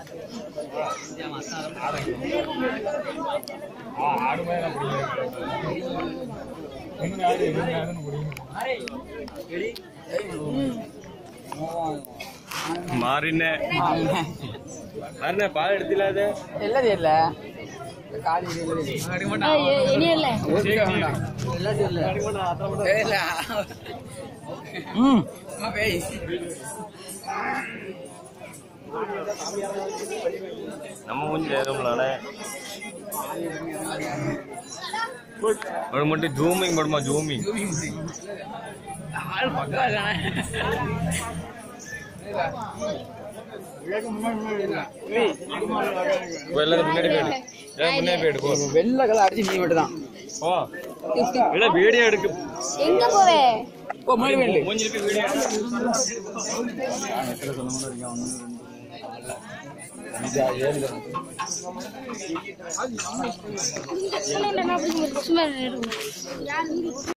ஆடு மாதிரி பிடிக்கும் என்ன ஆடு என்ன ஆடுன்னு பிடிக்கும் மாறினே மாறினே பால் எடுத்தில அது எல்லாம் தெரியல காலி இனியல்ல எல்லாம் தெரியல தெரியல ம் பேய் நம்ம கொஞ்சம் நேரம்லானே ஒரு மட்டும் ஜூமிங் படுமா ஜூமிங் ஆள் பக்கம் தானே இப்போ எல்லாரும் முன்னாடி போயிடு எல்லாரும் முன்னாடி போயிடு போ வெள்ளை கலர் அடிச்சு நீ மட்டும் தான் போ இல்ல வீடியோ எடுக்கு எங்க போவே ஓ மணி வேண்டு மூஞ்சிலுக்கு வீடியோ சும்மா இருங்க.